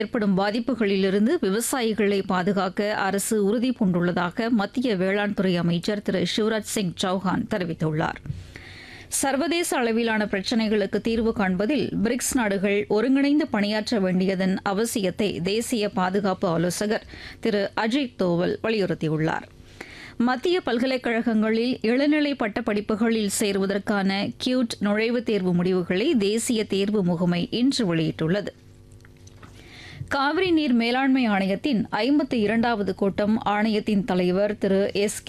ஏற்படும் பாதிப்புகளிலிருந்து விவசாயிகளை பாதுகாக்க அரசு உறுதி பூண்டுள்ளதாக மத்திய வேளாண் துறை அமைச்சர் திரு சிவராஜ் சிங் சௌஹான் தெரிவித்துள்ளார் சர்வதேச அளவிலான பிரச்சினைகளுக்கு தீர்வு காண்பதில் பிரிக்ஸ் நாடுகள் ஒருங்கிணைந்து பணியாற்ற வேண்டியதன் அவசியத்தை தேசிய பாதுகாப்பு ஆலோசகர் திரு அஜித் தோவல் வலியுறுத்தியுள்ளார் மத்திய பல்கலைக்கழகங்களில் இளநிலை பட்ட படிப்புகளில் சேருவதற்கான கியூட் நுழைவுத் தேர்வு முடிவுகளை தேசிய தேர்வு முகமை இன்று வெளியிட்டுள்ளது காவிரி நீர் மேலாண்மை ஆணையத்தின் ஐம்பத்தி இரண்டாவது கூட்டம் ஆணையத்தின் தலைவர் திரு எஸ்